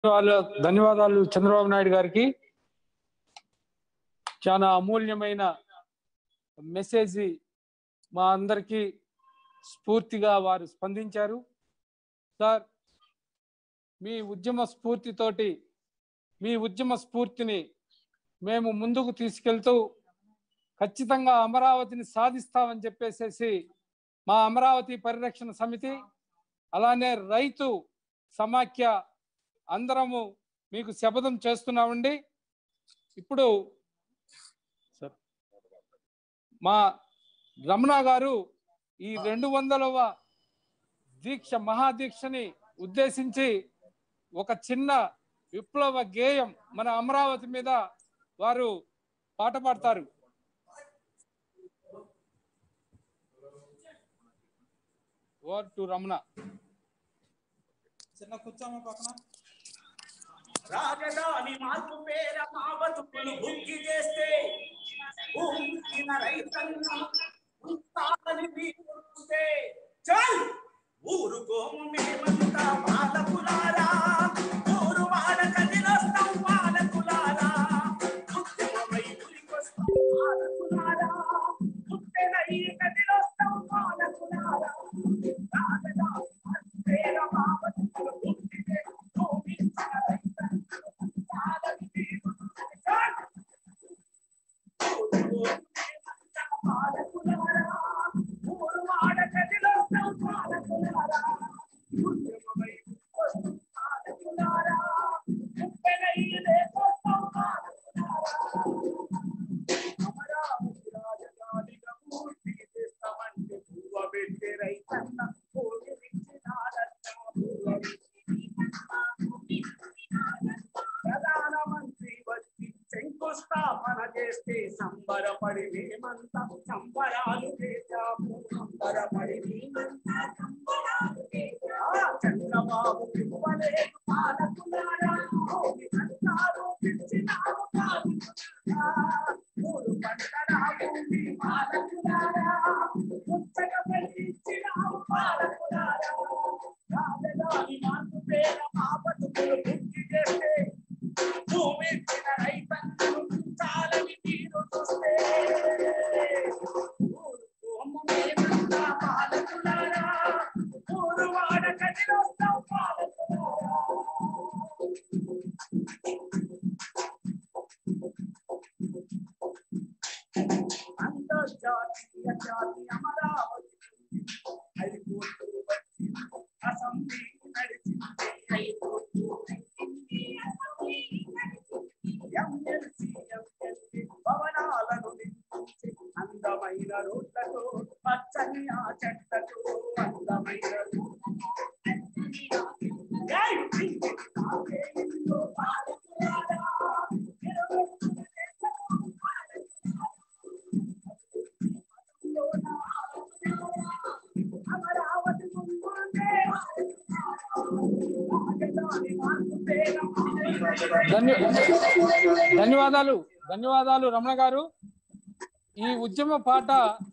ధన్యవాదాలు ధన్యవాదాలు చంద్రబాబు నాయుడు గారికి చాలా అమూల్యమైన మెసేజ్ మా అందరికీ స్ఫూర్తిగా వారు స్పందించారు సార్ మీ ఉద్యమ స్ఫూర్తితోటి మీ ఉద్యమ స్ఫూర్తిని మేము ముందుకు తీసుకెళ్తూ ఖచ్చితంగా అమరావతిని సాధిస్తామని చెప్పేసేసి మా అమరావతి పరిరక్షణ సమితి అలానే రైతు సమాఖ్య అందరము మీకు శపథం చేస్తున్నామండి ఇప్పుడు సార్, మా రమణ గారు ఈ రెండు వందలవ దీక్ష మహాదీక్షని ఉద్దేశించి ఒక చిన్న విప్లవ గేయం మన అమరావతి మీద వారు పాట పాడతారు ఓవర్ టు రమణ చిన్న కూర్చోమ్మ పక్కన రాజధాని మార్పు పేర మా బతుకులు బుక్కి చేస్తే ఊరిన రైతన్న ఉంటారని మీరు చూస్తే చల్ ఊరుకోము మేమంతా పాలకులారా ఊరు వాడ కదిలొస్తాం పాలకులారా ఉద్యమమై ఉరికొస్తాం పాలకులారా పుట్టెనై కదిలొస్తాం పాలకులారా రాజధాని మార్పు పేర మా బతుకులు బుక్కి చేస్తే ఊరిన రైతన్న ఉంటారని మీరు చూస్తే ప్రధానమంత్రి వచ్చి శంకుస్థాపన చేస్తే సంబరపడి మేమంతా సంబరాలు చేశాము సంబరపడి మేమంతా సంబరాలు చేశాము. ఆ చంద్రబాబు ఇవ్వలేదు పాలకులారా భూమి అంటారు పిచ్చినారు పాలకులారా. మూడు పంటల భూమి పాలకులారా ముచ్చట పెట్టించినారు పాలకులారా రాజధాని మార్పు పేర మా బతుకులు గుర్తు చేస్తే భూమి ఇచ్చిన రైతన్నలు చాలని మీరు చూస్తే ఊరుకోము మేమంతా పాలకులారా ఊరు వాడ కదిలొస్తాం పాలకులారా అంతర్జాతీయ జాతి అమరావతి హైకోర్టు వచ్చింది అసెంబ్లీ నడిచింది హైకోర్టు నడిచింది అసెంబ్లీ నడిచింది ఎమ్మెల్సీ ఎమ్మెల్సీ భవనాలను నిర్మించి అందమైన రోడ్లతో పచ్చని ఆ చెట్లతో అందమైన రోడ్లతో పచ్చని ఆ చెట్లతో. ఏయ్! ఇంటికి తాగే ఇల్లు పాలకులారా. నిలబెట్టుకునే దేశము పాలకులారా. అమరావతి ముందుండే రాజధాని మార్పు పేర ధన్య ధన్యవాదాలు ధన్యవాదాలు రమణ గారు ఈ ఉద్యమ పాట